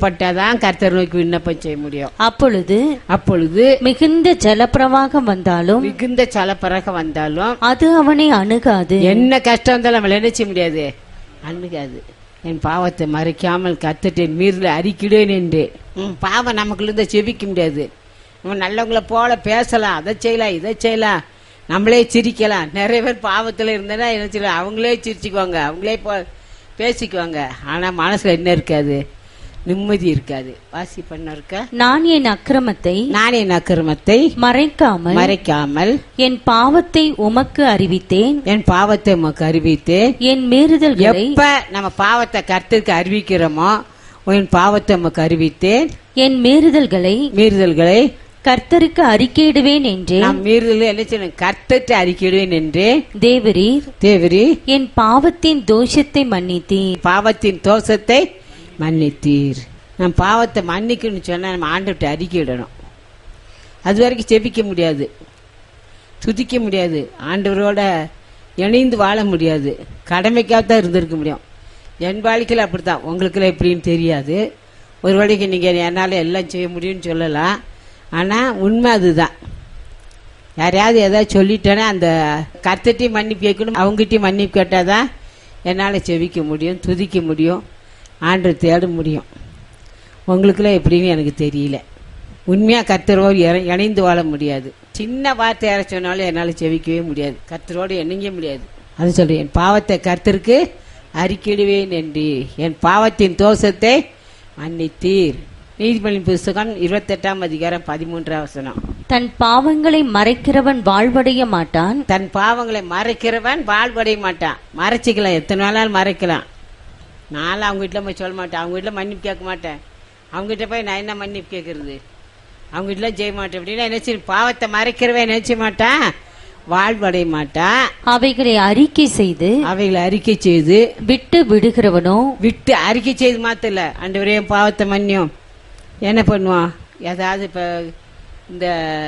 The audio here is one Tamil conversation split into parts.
பட்டாதான் கர்த்தர் நோக்கி விண்ணப்பம் செய்ய முடியும் அப்பொழுது அப்பொழுது மிகுந்த ஜலப்பிரவாகம் வந்தாலும் மிகுந்த சலப்பறக வந்தாலும் அது அவனை அணுகாது என்ன கஷ்டம் வந்தாலும் நம்மள என்ன செய்ய முடியாது அணுகாது என் பாவத்தை மறைக்காமல் கத்துட்டேன் மீறல அறிக்கிடுவேன் என்று ம், பாவம் நமக்குள்ள இருந்து செபிக்க முடியாது நம்ம நல்லவங்கள போல பேசலாம் அதை செய்யலாம் இதை செய்யலாம் நம்மளே சிரிக்கலாம் நிறைய பேர் பாவத்துல இருந்தனா என்ன செய்யலாம் அவங்களே சிரிச்சுக்குவாங்க அவங்களே போ பேசிக்குவாங்க ஆனா மனசுல என்ன இருக்காது நிம்மதி இருக்காது வாசி பண்ண இருக்க நான் என் அக்கிரமத்தை நானே என் அக்கிரமத்தை மறைக்காமல் மறைக்காமல் என் பாவத்தை உமக்கு அறிவித்தேன் என் பாவத்தை உமக்கு அறிவித்து என் மீறுதல்களை எப்ப நம்ம பாவத்தை கர்த்தருக்கு அறிவிக்கிறோமோ உன் பாவத்தை நமக்கு அறிவித்தேன் என் மீறுதல்களை மீறுதல்களை கர்த்தருக்கு அறிக்கையிடுவேன் என்றே நாம் மீறுதல் என்ன செய்யணும் கர்த்தத்தை அறிக்கையிடுவேன் என்று தேவரீர் தேவரி என் பாவத்தின் தோஷத்தை மன்னித்தீர் பாவத்தின் தோஷத்தை மன்னித்தீர் நம் பாவத்தை மன்னிக்கணும்னு சொன்னா நம்ம ஆண்டுகிட்ட அறிக்கையிடணும் அது வரைக்கும் செபிக்க முடியாது துதிக்க முடியாது ஆண்டவரோட இணைந்து வாழ முடியாது கடமைக்காக தான் இருந்திருக்க முடியும் என் வாழ்க்கையில் அப்படித்தான் உங்களுக்குலாம் எப்படின்னு தெரியாது ஒரு வழிக்கு நீங்கள் என்னால் எல்லாம் செய்ய முடியும்னு சொல்லலாம் ஆனால் உண்மை அதுதான் யாரையாவது ஏதாவது சொல்லிட்டேன்னா அந்த கர்த்தட்டையும் மன்னிப்பு கேட்கணும் அவங்ககிட்டயும் மன்னிப்பு கேட்டால் தான் என்னால் செவிக்க முடியும் துதிக்க முடியும் ஆண்டு தேட முடியும் உங்களுக்குலாம் எப்படின்னு எனக்கு தெரியல உண்மையாக கர்த்தரோடு இணை- இணைந்து வாழ முடியாது சின்ன வார்த்தை யாரை சொன்னாலும் என்னால் செவிக்கவே முடியாது கர்த்தரோடு இணைங்க முடியாது அது சொல்றேன் என் பாவத்தை கர்த்தருக்கு அறிக்கையிடுவேன் என்று என் பாவத்தின் தோஷத்தை மன்னித்தீர் நீதிபதி புஸ்தகம் இருபத்தெட்டாம் அதிகாரம் பதிமூன்றாம் வசனம் தன் பாவங்களை மறைக்கிறவன் வாழ்வடைய மாட்டான் தன் பாவங்களை மறைக்கிறவன் வாழ்வடைய மாட்டான் மறைச்சிக்கலாம் எத்தனை நாளாலும் மறைக்கலாம் நானும் அவங்க வீட்டில் போய் சொல்ல மாட்டேன் அவங்க வீட்டில் மன்னிப்பு கேட்க மாட்டேன் அவங்க கிட்ட போய் நான் என்ன மன்னிப்பு கேட்கறது அவங்க வீட்டில் செய்ய மாட்டேன் அப்படின்னா என்ன செய்ய பாவத்தை மறைக்கிறவன் என்ன செய்ய மாட்டான் வாழ்வடைய மாட்டான் அவைகளை அறிக்கை செய்து அவைகளை அறிக்கை செய்து விட்டு விடுகிறவனோ விட்டு அறிக்கை செய்து மாத்தல ஆண்டவரே என் பாவத்தை மன்னியும் என்ன பண்ணுவான் ஏதாவது இப்போ இந்த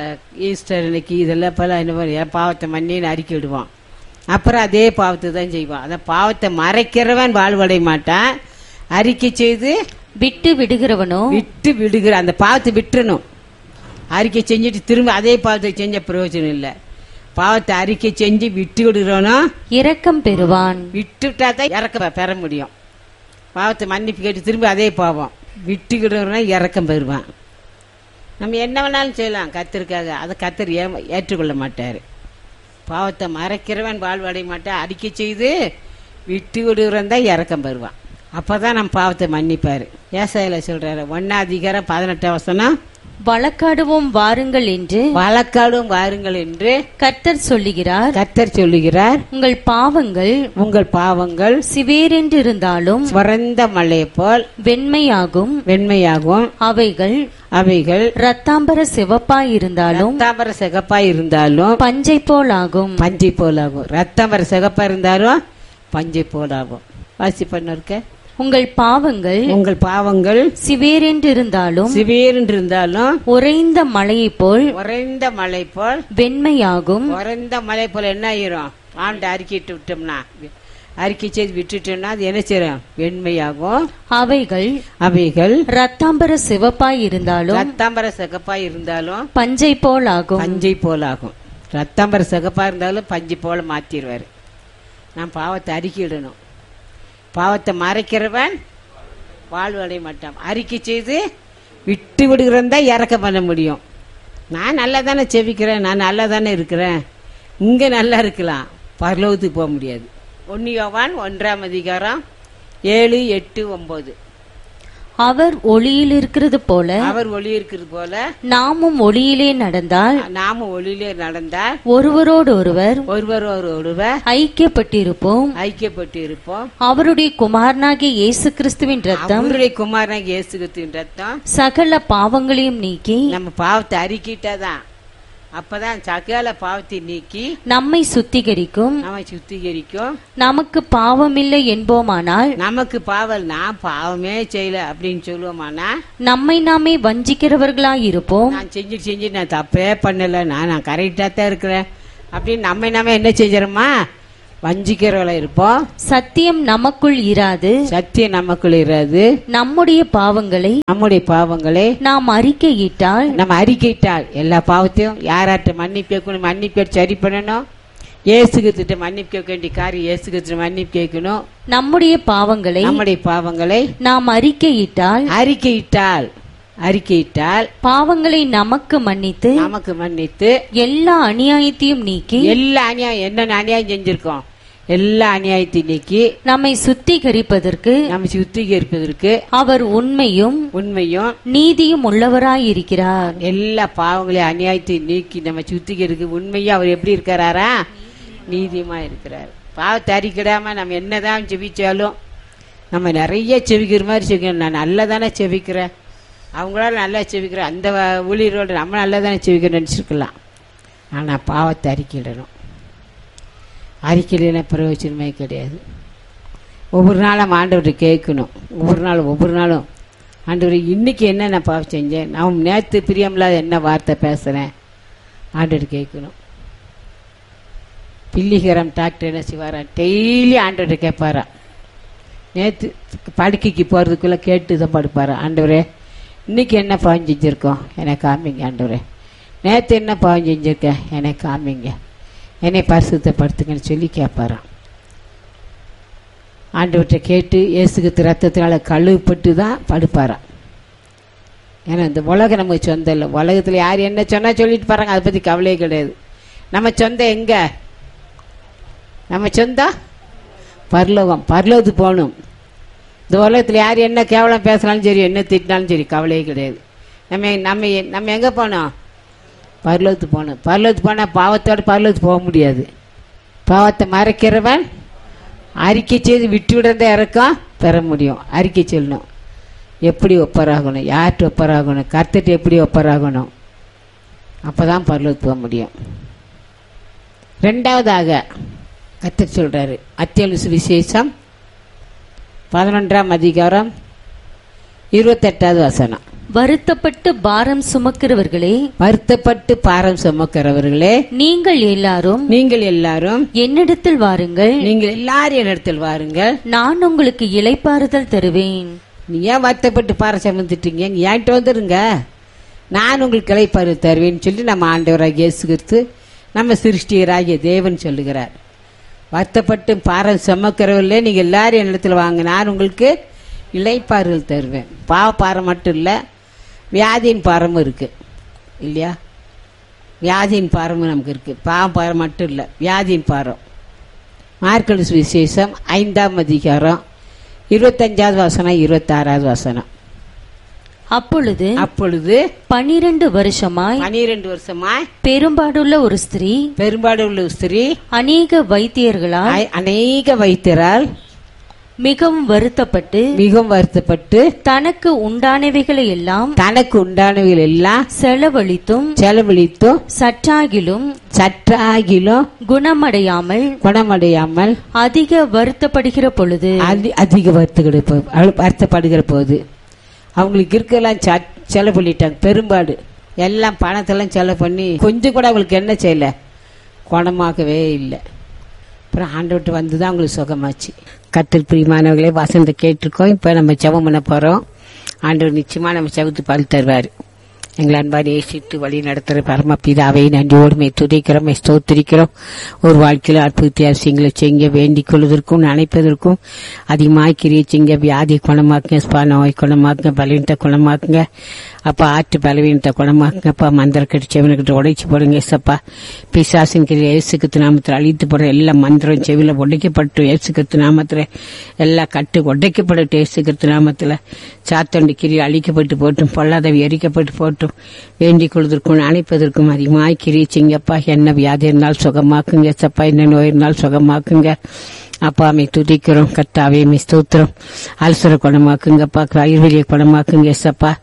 ஈஸ்டர் இன்னைக்கு இதெல்லாம் இப்போல்லாம் என்ன பண்ணும் என் பாவத்தை மன்னின்னு அறிக்கை விடுவான் அப்புறம் அதே பாவத்தை தான் செய்வான் அதான் பாவத்தை மறைக்கிறவன் வாழ்வடைய மாட்டான் அறிக்கை செய்து விட்டு விடுகிறவனோ விட்டு விடுகிற அந்த பாவத்தை விட்டுறணும் அறிக்கை செஞ்சுட்டு திரும்ப அதே பாவத்தை செஞ்ச பிரயோஜனம் இல்லை பாவத்தை அறிக்கை செஞ்சு விட்டு விடுகிறவனோ இரக்கம் பெறுவான் விட்டுட்டா தான் இறக்க பெற முடியும் பாவத்தை மன்னிப்பு கேட்டு திரும்ப அதே பாவம் விட்டுக்கிடுறவனா இறக்கம் பெறுவான் நம்ம என்ன வேணாலும் செய்யலாம் கத்திற்காக அதை கத்தர் ஏ ஏற்றுக்கொள்ள மாட்டார் பாவத்தை மறைக்கிறவன் வாழ்வடைய மாட்டான் அறிக்கை செய்து விட்டு விடுகிறவன் தான் இறக்கம் பெறுவான் அப்பதான் நம்ம பாவத்தை மன்னிப்பாரு ஏசாயில சொல்றாரு ஒன்னா அதிகாரம் பதினெட்டாம் வசனம் வழக்காடுவோம் வாருங்கள் என்று வழக்காடும் வாருங்கள் என்று கர்த்தர் சொல்லுகிறார் கத்தர் சொல்லுகிறார் உங்கள் பாவங்கள் உங்கள் பாவங்கள் சிவேரென்று இருந்தாலும் சுரந்த மலையை போல் வெண்மையாகும் வெண்மையாகும் அவைகள் அவைகள் ரத்தாம்பர சிவப்பாய் இருந்தாலும் ரத்தாம்பர சிகப்பா இருந்தாலும் பஞ்சை போலாகும் பஞ்சை போலாகும் ரத்தாம்பர சிகப்பா இருந்தாலும் பஞ்சை போலாகும் வாசி இருக்க உங்கள் பாவங்கள் உங்கள் பாவங்கள் சிவேரென்று இருந்தாலும் சிவியர் இருந்தாலும் உறைந்த மலையைப் போல் உறைந்த மலை போல் வெண்மையாகும் உறைந்த மலை போல என்ன ஆயிரும் ஆண்டு அறிக்கிட்டு விட்டோம்னா அறிக்கை செய்து விட்டுட்டோம்னா அது என்ன செய்யும் வெண்மையாகும் அவைகள் அவைகள் ரத்தாம்பர சிவப்பாய் இருந்தாலும் ரத்தாம்பர சிகப்பா இருந்தாலும் பஞ்சை போலாகும் பஞ்சை போலாகும் ரத்தாம்பர சிகப்பா இருந்தாலும் பஞ்சு போல மாத்திடுவாரு நான் பாவத்தை அறிக்கையிடணும் பாவத்தை மறைக்கிறவன் வாழ்வடைய மாட்டான் அறிக்கை செய்து விட்டு விடுகிறவன் தான் இறக்க பண்ண முடியும் நான் நல்லா தானே செவிக்கிறேன் நான் நல்லா தானே இருக்கிறேன் இங்கே நல்லா இருக்கலாம் பரலோகத்துக்கு போக முடியாது ஒன்னு யோவான் ஒன்றாம் அதிகாரம் ஏழு எட்டு ஒன்பது அவர் ஒளியில் இருக்கிறது போல அவர் ஒளி இருக்கிறது போல நாமும் ஒளியிலே நடந்தால் நாமும் ஒளியிலே நடந்தால் ஒருவரோடு ஒருவர் ஒருவர் ஒருவர் ஐக்கியப்பட்டிருப்போம் ஐக்கியப்பட்டு இருப்போம் அவருடைய குமாரனாகிய இயேசு கிறிஸ்துவின் ரத்தம் அவருடைய குமாரனாக இயேசுகிறிஸ்துவின் ரத்தம் சகல பாவங்களையும் நீக்கி நம்ம பாவத்தை அறிக்கிட்டாதான் அப்பதான் சகல பாவத்தை நீக்கி நம்மை சுத்திகரிக்கும் நம்மை சுத்திகரிக்கும் நமக்கு பாவமில்லை என்போமானால் நமக்கு பாவல் நான் பாவமே செய்யல அப்படின்னு சொல்லுவோமானா நம்மை நாமே வஞ்சிக்கிறவர்களாயிருப்போம் நான் செஞ்சு செஞ்சு நான் தப்பே பண்ணல நான் நான் கரெக்டா தான் இருக்கிறேன் அப்படின்னு நம்ம நாம என்ன செஞ்சிடறோமா வஞ்சிக்கிறவளா இருப்போம் சத்தியம் நமக்குள் இராது சத்தியம் நமக்குள்ள இராது நம்முடைய பாவங்களை நம்முடைய பாவங்களை நாம் அறிக்கையிட்டால் நம்ம அறிக்கையிட்டால் எல்லா பாவத்தையும் யாராட்ட மன்னிப்பு கேட்கணும் மன்னிப்பு கேட்டு சரி பண்ணணும் ஏசுகிட்ட மன்னிப்பு கேட்க வேண்டிய காரியம் ஏசுகிட்ட மன்னிப்பு கேட்கணும் நம்முடைய பாவங்களை நம்முடைய பாவங்களை நாம் அறிக்கையிட்டால் அறிக்கையிட்டால் அறிக்கையிட்டால் பாவங்களை நமக்கு மன்னித்து நமக்கு மன்னித்து எல்லா அநியாயத்தையும் நீக்கி எல்லா அநியாயம் என்னென்ன அநியாயம் செஞ்சிருக்கோம் எல்லா அநியாயத்தையும் நீக்கி நம்மை சுத்திகரிப்பதற்கு நம்ம சுத்திகரிப்பதற்கு அவர் உண்மையும் உண்மையும் நீதியும் உள்ளவராயிருக்கிறார் எல்லா பாவங்களையும் அநியாயத்தையும் நீக்கி நம்ம சுத்திகரிக்க உண்மையா அவர் எப்படி இருக்கிறாரா நீதியமா இருக்கிறார் பாவத்தை அறிக்கிடாம நம்ம என்னதான் செபிச்சாலும் நம்ம நிறைய செவிக்கிற மாதிரி செவிக்கணும் நான் நல்லா தானே செவிக்கிறேன் அவங்களால நல்லா செவிக்கிறேன் அந்த வ- ஊழியரோட நம்ம நல்லா தானே செவிக்கிறோம் நினச்சிருக்கலாம் ஆனால் பாவத்தை அறிக்கையிடணும் அறிக்கையில பிரயோஜனமே கிடையாது ஒவ்வொரு நாளும் ஆண்டவர்கிட்ட கேட்கணும் ஒவ்வொரு நாளும் ஒவ்வொரு நாளும் ஆண்டவர் இன்னைக்கு என்ன நான் பாவம் செஞ்சேன் நான் நேற்று பிரியமில்லாத என்ன வார்த்தை பேசுகிறேன் ஆண்டவர் கேட்கணும் பில்லிகரம் டாக்டர் என்ன செய்வாரா டெய்லி ஆண்டவர்கிட்ட கேட்பாரா நேற்று படுக்கைக்கு போகிறதுக்குள்ளே கேட்டு தான் படுப்பாரா ஆண்டவரே இன்னைக்கு என்ன பாவம் செஞ்சுருக்கோம் எனக்கு காமிங்க ஆண்டவரே நேற்று என்ன பாவம் செஞ்சுருக்கேன் எனக்கு காமிங்க என்னை பரிசுத்தப்படுத்துங்கன்னு சொல்லி கேட்பாராம் ஆண்டவர்கிட்ட கேட்டு இயேசுக்கு ரத்தத்தினால கழுவுப்பட்டு தான் படுப்பாராம் ஏன்னா இந்த உலகம் நமக்கு சொந்தம் இல்லை உலகத்தில் யார் என்ன சொன்னால் சொல்லிட்டு பாருங்க அதை பற்றி கவலையே கிடையாது நம்ம சொந்தம் எங்கே நம்ம சொந்தம் பரலோகம் பரலோகத்துக்கு போகணும் இந்த உலகத்தில் யார் என்ன கேவலம் பேசினாலும் சரி என்ன திட்டினாலும் சரி கவலையே கிடையாது நம்ம நம்ம நம்ம எங்கே போனோம் பரலோகத்துக்கு போகணும் பரலோகத்துக்கு போனால் பாவத்தோட பரலோகத்துக்கு போக முடியாது பாவத்தை மறைக்கிறவன் அறிக்கை செய்து விட்டு விடுறத இறக்கம் பெற முடியும் அறிக்கை சொல்லணும் எப்படி ஒப்பராகணும் யார்கிட்ட ஒப்பராகணும் கர்த்தட்டு எப்படி ஒப்பராகணும் அப்போ தான் பரலோகத்துக்கு போக முடியும் ரெண்டாவதாக கர்த்தர் சொல்கிறாரு அத்தியலுசு விசேஷம் பதினொன்றாம் அதிகாரம் இருபத்தெட்டாவது வசனம் வருத்தப்பட்டு பாரம் சுமக்கிறவர்களே வருத்தப்பட்டு பாரம் சுமக்கிறவர்களே நீங்கள் எல்லாரும் நீங்கள் எல்லாரும் என்னிடத்தில் வாருங்கள் நீங்கள் எல்லாரும் என்னிடத்தில் வாருங்கள் நான் உங்களுக்கு இளைப்பாறுதல் தருவேன் நீ ஏன் வருத்தப்பட்டு பாறை சுமந்துட்டீங்க நீ என்கிட்ட வந்துருங்க நான் உங்களுக்கு கிளைப்பாரு தருவேன்னு சொல்லி நம்ம ஆண்டவராக இயேசு கிறிஸ்து நம்ம சிருஷ்டியராகிய தேவன் சொல்லுகிறார் வருத்தப்பட்டு பாறை சுமக்கிறவர்களே நீங்க எல்லாரும் என்னிடத்தில் வாங்க நான் உங்களுக்கு இளைப்பாறுதல் தருவேன் பாவ பாறை மட்டும் இல்லை வியாதியின் பாரமும் இருக்கு இல்லையா வியாதியின் பாரமும் நமக்கு இருக்கு பாவ பாறை மட்டும் இல்லை வியாதியின் பாரம் மார்க்கெட் விசேஷம் ஐந்தாம் அதிகாரம் இருபத்தஞ்சாவது வசனம் இருபத்தாறாவது வசனம் அப்பொழுது அப்பொழுது பனிரெண்டு வருஷமாய் பனிரெண்டு வருஷமாய் பெரும்பாடுள்ள ஒரு ஸ்திரீ பெரும்பாடு உள்ள ஸ்திரீ அநேக வைத்தியர்களால் அ- அநேக வைத்தியரால் மிகவும் வருத்தப்பட்டு மிகவும் வருத்தப்பட்டு தனக்கு உண்டானவைகளை எல்லாம் தனக்கு உண்டானவைகள் எல்லாம் செலவழித்தும் செலவழித்தும் சற்றாகிலும் சற்றாகிலும் குணமடையாமல் குணமடையாமல் அதிக வருத்தப்படுகிற பொழுது அதி அதிக வருத்தப்படுகிற போ- அழு- வருத்தப்படுகிற போது அவங்களுக்கு இருக்கலாம் ச- செலவு பண்ணிட்டாங்க பெரும்பாடு எல்லாம் பணத்தெல்லாம் செலவு பண்ணி கொஞ்சம் கூட அவங்களுக்கு என்ன செய்யல குணமாகவே இல்லை அப்புறம் ஆண்டவர்கிட்ட வந்து தான் அவங்களுக்கு சுகமாச்சு கத்தல் பிரியமானவர்களே வசந்த கேட்டிருக்கோம் இப்போ நம்ம ஜெபம் பண்ண போகிறோம் ஆண்டவர் நிச்சயமாக நம்ம செவத்து பால் தருவார் எங்களை அன்பாக நேசித்து வழி நடத்துகிற பரமபிதாவை நன்றியோடுமை துதிக்கிறோம் ஸ்தோத்திரிக்கிறோம் ஒரு வாழ்க்கையில் அற்புத அதிசயங்களை செய்ய வேண்டிக் கொள்வதற்கும் நினைப்பதற்கும் அதிகமாக கிரியை செய்ய வியாதி குணமாக்குங்க ஸ்பா நோய் குணமாக்குங்க பலவீனத்தை குணமாக்குங்க அப்பா ஆற்று பலவீனத்தை குணமாக்குங்க அப்பா மந்திர கடிச்சவனுக்கிட்ட உடைச்சு போடுங்க ஏசப்பா பிசாசின் கிரியை இயேசுக்கு நாமத்தில் அழித்து போட எல்லா மந்திரம் செவில உடைக்கப்பட்டு இயேசுக்கு நாமத்தில் எல்லா கட்டு உடைக்கப்படட்டும் இயேசுக்கு நாமத்தில் சாத்தண்டி கிரி அழிக்கப்பட்டு போட்டும் பொல்லாதவி எரிக்கப்பட்டு போட்டும் வேண்டிக் கொள்வதற்கும் அழைப்பதற்கும் அதிகமாய் கிரியை செய்யுங்கப்பா என்ன வியாதி இருந்தாலும் சுகமாக்குங்க ஏசப்பா என்ன நோய் இருந்தாலும் சுகமாக்குங்க அப்பா மே துதிக்கிறோம் கர்த்தாவே மே ஸ்தோத்திரம் அல்சர குணமாக்குங்கப்பா வயிறுவலிய குணமாக்குங்க ஏசப்பா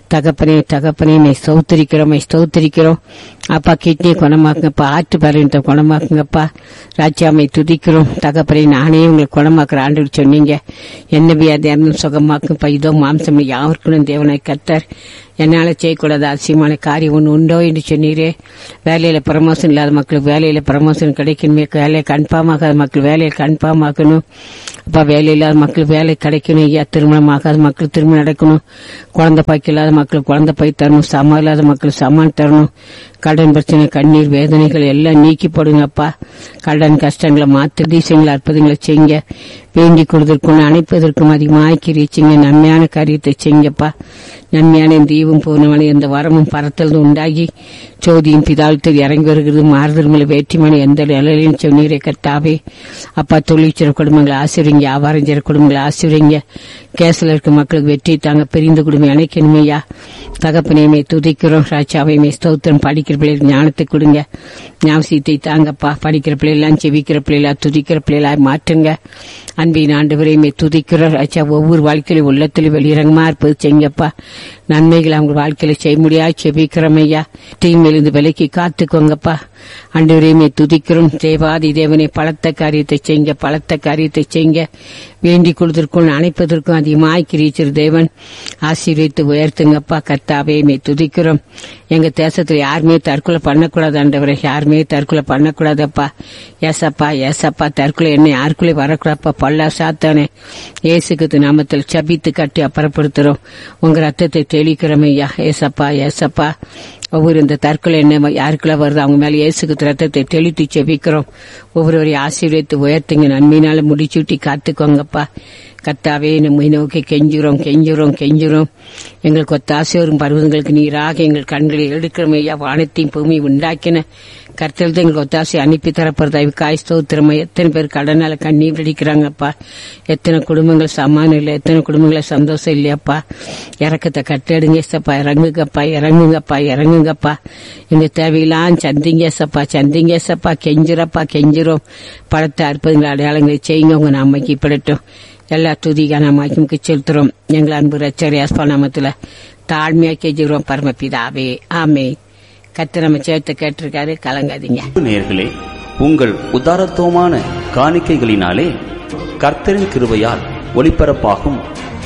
தகப்பனே தகப்பனே மை ஸ்தோத்திரிக்கிறோம் மை ஸ்தோத்திரிக்கிறோம் அப்பா கிட்னியை குணமாக்குங்கப்பா ஆற்று பருவத்தை குணமாக்குங்கப்பா ராஜாமை துதிக்கிறோம் தகப்பனே நானே உங்களுக்கு குணமாக்குற ஆண்டு சொன்னீங்க என்ன வியாதியாரும் சுகமாக்குப்பா இதோ மாம்சம் யாருக்கும் தேவனை கத்தர் என்னால செய்யக்கூடாத அதிசயமான காரியம் ஒன்று உண்டோ என்று சொன்னீரே வேலையில ப்ரமோஷன் இல்லாத மக்களுக்கு வேலையில ப்ரமோஷன் கிடைக்கணுமே வேலையை கன்ஃபார்ம் ஆகாத மக்கள் வேலையை கன்ஃபார்ம் ஆக்கணும் அப்பா வேலை இல்லாத மக்கள் வேலை கிடைக்கணும் ஐயா திருமணம் ஆகாத மக்கள் திருமணம் நடக்கணும் குழந்தை பாய்க்கு இல்லாத மக்கள் குழந்தை பாய் தரணும் சமம் இல்லாத மக்கள் சமான் தரணும் கடன் பிரச்சனை கண்ணீர் வேதனைகள் எல்லாம் நீக்கி போடுங்கப்பா கடன் கஷ்டங்களை மாற்று தீசங்களை அற்புதங்களை செய்யுங்க வேண்டி கொடுதற்கும் அணைப்பதற்கும் அதிகமாக கிரிச்சிங்க நன்மையான காரியத்தை செய்யுங்கப்பா நன்மையான இந்த ஈவும் பூர்ணமான இந்த வரமும் பரத்தல் உண்டாகி சோதியும் பிதாழ்த்தில் இறங்கி வருகிறது மாறுதல்களை வேற்றிமான எந்த நிலையிலும் சொன்னீரே கர்த்தாவே அப்பா தொழிற்சிற குடும்பங்களை ஆசிரியங்க வியாபாரம் செய்கிற குடும்பங்களை ஆசிரியங்க கேஸ்ல இருக்க மக்களுக்கு வெற்றி தாங்க பிரிந்த குடும்பம் இணைக்கணுமையா தகப்பனையுமே துதிக்கிறோம் ராஜாவையுமே ஸ்தோத்திரம் படிக்கிற பிள்ளைகளுக்கு ஞானத்தை கொடுங்க ஞாபகத்தை தாங்கப்பா படிக்கிற பிள்ளைகளாம் செவிக்கிற பிள்ளைகளா துதிக்கிற பிள்ளைகளா மாற்றுங்க அன்பின் ஆண்டு வரையுமே துதிக்கிறோம் ராஜா ஒவ்வொரு வாழ்க்கையிலும் உள்ளத்திலும் வெளியிறங்கமா இருப்பது செய்யுங்கப்பா நன்மைகள் அவங்க வாழ்க்கையில செய்ய முடியாது செபிக்கிறோம் ஐயா தீமையிலிருந்து விலைக்கு காத்துக்கோங்கப்பா அண்டு வரையுமே துதிக்கிறோம் தேவாதி தேவனை பலத்த காரியத்தை செய்யுங்க பலத்த காரியத்தை செய்யுங்க வேண்டிக் கொள்வதற்கும் அணைப்பதற்கும் அதிகமாய் கிரீச்சர் தேவன் ஆசீர்வித்து உயர்த்துங்கப்பா கர்த்தாவையுமே துதிக்கிறோம் எங்க தேசத்துல யாருமே தற்கொலை பண்ணக்கூடாது ஆண்டவரை யாருமே தற்கொலை பண்ணக்கூடாதப்பா ஏசப்பா ஏசப்பா தற்கொலை என்ன யாருக்குள்ளே வரக்கூடாதுப்பா பல்லா சாத்தானே ஏசுக்கு நாமத்தில் சபித்து கட்டி அப்புறப்படுத்துறோம் உங்க ரத்தத்தை தெளிக்கிறோம் ஐயா ஏசப்பா ஏசப்பா ஒவ்வொரு இந்த தற்கொலை என்ன யாருக்குள்ள வருது அவங்க மேல இயேசுக்கு ரத்தத்தை தெளித்து செபிக்கிறோம் ஒவ்வொருவரையும் ஆசீர்வதித்து உயர்த்துங்க நன்மையினால முடிச்சுட்டி காத்துக்கோங்கப்பா கத்தாவே நம்மை நோக்கி கெஞ்சுறோம் கெஞ்சுறோம் கெஞ்சுறோம் எங்களுக்கு ஒத்தாசை வரும் பருவங்களுக்கு நீராக எங்கள் கண்களை எடுக்கிறோம் ஐயா வானத்தையும் பூமி உண்டாக்கின கர்த்தல் தான் எங்களுக்கு ஒத்தாசை அனுப்பி தரப்படுறதா காய் ஸ்தோத்திரமா எத்தனை பேர் கடனால கண்ணீர் அடிக்கிறாங்கப்பா எத்தனை குடும்பங்கள் சமானம் இல்லை எத்தனை குடும்பங்கள சந்தோஷம் இல்லையாப்பா இறக்கத்தை கட்டெடுங்க சப்பா இறங்குங்கப்பா இறங்குங்கப்பா இறங்குங்கப்பா எங்க தேவையெல்லாம் சந்திங்க சப்பா சந்திங்க சப்பா கெஞ்சுறப்பா கெஞ்சுறோம் படத்தை அற்புதங்களை அடையாளங்களை செய்யுங்க உங்க நாமைக்கு இப்படட்டும் எல்லா துதிக நாமாக்கு செலுத்துறோம் எங்கள் அன்பு ரச்சர் யாஸ்பா நாமத்துல தாழ்மையா கெஞ்சுறோம் பரமபிதாவே ஆமே கத்து நம்ம சேர்த்து கேட்டிருக்காரு கலங்காதீங்க நேயர்களே உங்கள் உதாரத்துவமான காணிக்கைகளினாலே கர்த்தரின் கிருபையால் ஒளிபரப்பாகும்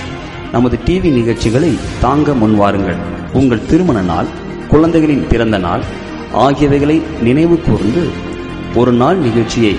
நமது டிவி நிகழ்ச்சிகளை தாங்க முன்வாருங்கள் உங்கள் திருமண நாள் குழந்தைகளின் பிறந்த நாள் ஆகியவைகளை நினைவு கூர்ந்து ஒரு நாள் நிகழ்ச்சியை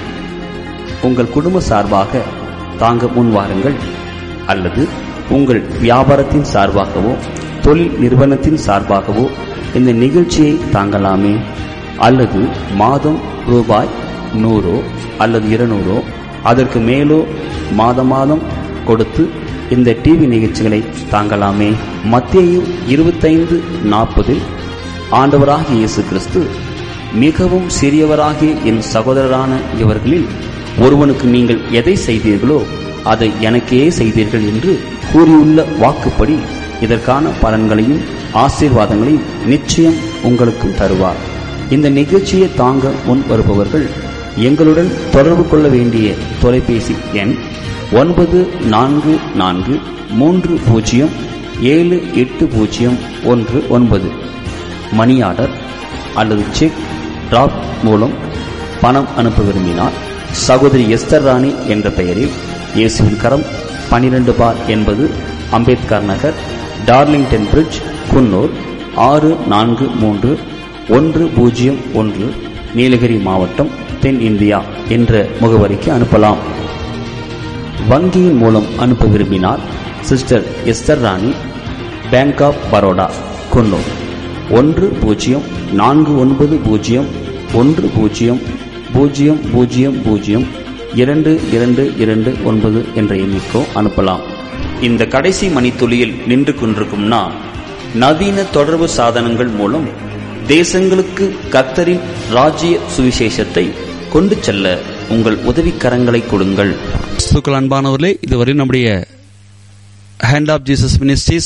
உங்கள் குடும்ப சார்பாக தாங்க முன்வாருங்கள் அல்லது உங்கள் வியாபாரத்தின் சார்பாகவோ தொழில் நிறுவனத்தின் சார்பாகவோ இந்த நிகழ்ச்சியை தாங்கலாமே அல்லது மாதம் ரூபாய் நூறோ அல்லது இருநூறோ அதற்கு மேலோ மாதம் மாதம் கொடுத்து இந்த டிவி நிகழ்ச்சிகளை தாங்கலாமே மத்திய இருபத்தைந்து நாற்பதில் ஆண்டவராகிய இயேசு கிறிஸ்து மிகவும் சிறியவராகிய என் சகோதரரான இவர்களில் ஒருவனுக்கு நீங்கள் எதை செய்தீர்களோ அதை எனக்கே செய்தீர்கள் என்று கூறியுள்ள வாக்குப்படி இதற்கான பலன்களையும் ஆசீர்வாதங்களையும் நிச்சயம் உங்களுக்கு தருவார் இந்த நிகழ்ச்சியை தாங்க முன் வருபவர்கள் எங்களுடன் தொடர்பு கொள்ள வேண்டிய தொலைபேசி எண் ஒன்பது நான்கு நான்கு மூன்று பூஜ்ஜியம் ஏழு எட்டு பூஜ்ஜியம் ஒன்று ஒன்பது மணி ஆர்டர் அல்லது செக் டிராப் மூலம் பணம் அனுப்ப விரும்பினால் சகோதரி எஸ்தர் ராணி என்ற பெயரில் இயேசுவின் கரம் பனிரெண்டு பார் என்பது அம்பேத்கர் நகர் டார்லிங்டன் பிரிட்ஜ் குன்னூர் ஆறு நான்கு மூன்று ஒன்று பூஜ்ஜியம் ஒன்று நீலகிரி மாவட்டம் தென் இந்தியா என்ற முகவரிக்கு அனுப்பலாம் வங்கியின் மூலம் அனுப்ப விரும்பினால் sister Esther Rani Bank of Baroda Coonoor ஒன்று பூஜ்ஜியம் நான்கு ஒன்பது பூஜ்ஜியம் ஒன்று பூஜ்ஜியம் பூஜ்ஜியம் பூஜ்ஜியம் பூஜ்ஜியம் இரண்டு இரண்டு இரண்டு ஒன்பது என்ற எண்ணிக்கோ அனுப்பலாம் இந்த கடைசி மணித்துளியில் நின்று கொண்டிருக்கும் நான் நவீன தொடர்பு சாதனங்கள் மூலம் தேசங்களுக்கு கத்தரின் ராஜ்ய சுவிசேஷத்தை கொண்டு செல்ல உங்கள் உதவிக்கரங்களை கொடுங்கள் கிறிஸ்துக்கள் அன்பானவர்களே இதுவரை நம்முடைய Hand of Jesus Ministries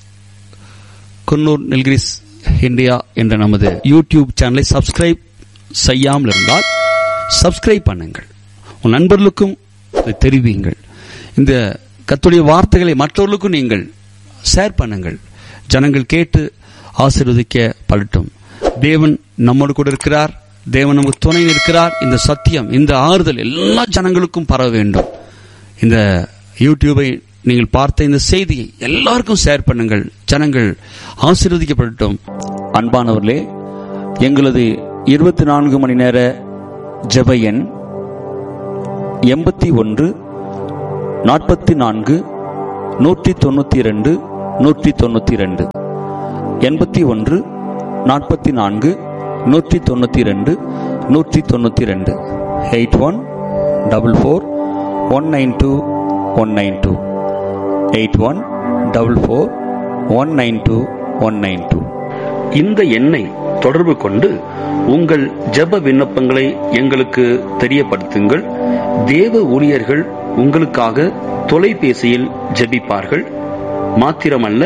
Coonoor Nilgiris India என்ற நமது யூடியூப் சேனலை சப்ஸ்கிரைப் செய்யாமல் இருந்தால் சப்ஸ்கிரைப் பண்ணுங்கள் உன் நண்பர்களுக்கும் இதை தெரிவியுங்கள் இந்த கத்துடைய வார்த்தைகளை மற்றவர்களுக்கும் நீங்கள் ஷேர் பண்ணுங்கள் ஜனங்கள் கேட்டு ஆசீர்வதிக்கப்படட்டும் தேவன் நம்மோடு கூட இருக்கிறார் தேவன் நமக்கு துணை இருக்கிறார் இந்த சத்தியம் இந்த ஆறுதல் எல்லா ஜனங்களுக்கும் பரவ வேண்டும் இந்த யூடியூபை நீங்கள் பார்த்த இந்த செய்தியை எல்லாருக்கும் ஷேர் பண்ணுங்கள் ஜனங்கள் ஆசீர்வதிக்கப்படட்டும் அன்பானவர்களே எங்களது இருபத்தி நான்கு மணி நேர ஜெப எண் எண்பத்தி ஒன்று நாற்பத்தி நான்கு நூற்றி தொண்ணூற்றி ரெண்டு நூற்றி தொண்ணூற்றி ரெண்டு எண்பத்தி ஒன்று நாற்பத்தி நான்கு நூற்றி தொண்ணூற்றி ரெண்டு நூற்றி தொண்ணூற்றி ரெண்டு eight one double four one nine two one nine two eight one double four one nine two one nine two இந்த எண்ணை தொடர்பு கொண்டு உங்கள் ஜெப விண்ணப்பங்களை எங்களுக்கு தெரியப்படுத்துங்கள் தேவ ஊழியர்கள் உங்களுக்காக தொலைபேசியில் ஜெபிப்பார்கள் மாத்திரமல்ல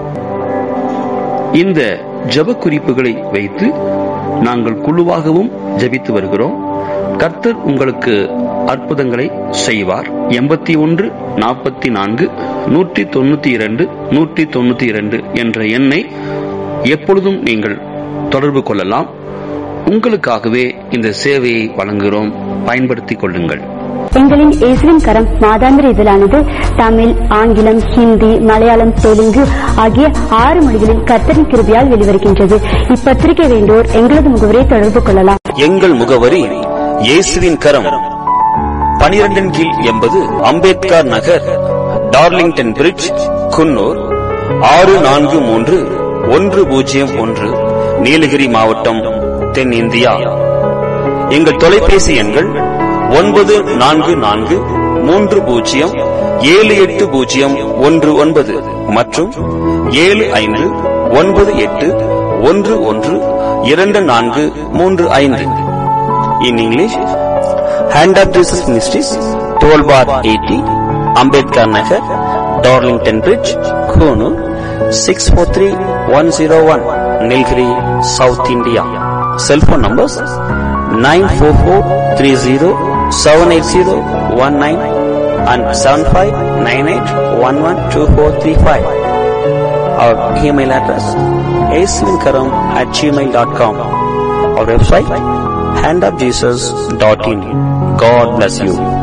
இந்த ஜெப குறிப்புகளை வைத்து நாங்கள் குழுவாகவும் ஜெபித்து வருகிறோம் கர்த்தர் உங்களுக்கு அற்புதங்களை செய்வார் எண்பத்தி ஒன்று நாற்பத்தி நான்கு நூற்றி தொண்ணூத்தி இரண்டு நூற்றி தொண்ணூத்தி இரண்டு என்ற எண்ணை எப்பொழுதும் நீங்கள் தொடர்பு கொள்ளலாம் உங்களுக்காகவே இந்த சேவையை வழங்குகிறோம் பயன்படுத்திக் கொள்ளுங்கள் எங்களின் இயேசுவின் கரம் மாதாந்திர இதழானது தமிழ் ஆங்கிலம் ஹிந்தி மலையாளம் தெலுங்கு ஆகிய ஆறு மொழிகளில் கர்த்தரின் கிருபியால் வெளிவருகின்றது இப்பத்திரிகை வேண்டோர் எங்களது முகவரை தொடர்பு கொள்ளலாம் எங்கள் முகவரி இயேசுவின் கரம் பனிரெண்டின் கீழ் எண்பது அம்பேத்கர் நகர் டார்லிங்டன் பிரிட்ஜ் குன்னூர் ஆறு நான்கு மூன்று ஒன்று பூஜ்ஜியம் ஒன்று நீலகிரி மாவட்டம் தென்னிந்தியா எங்கள் தொலைபேசி எண்கள் ஒன்பது நான்கு நான்கு மூன்று பூஜ்ஜியம் ஏழு எட்டு பூஜ்ஜியம் ஒன்று ஒன்பது மற்றும் ஏழு ஐந்து ஒன்பது எட்டு ஒன்று ஒன்று இரண்டு நான்கு மூன்று ஐந்து in English Hand of Jesus Ministries twelve bar eighty Ambedkar Nagar Darlington Bridge Coonoor six four three one zero one Nilgiri south India cellphone numbers nine four four three zero seven eight zero one nine and seven five nine eight one one two four three five our email address ஏசுவின்கரம் at Gmail dot com our website handofjesus.in. God bless you.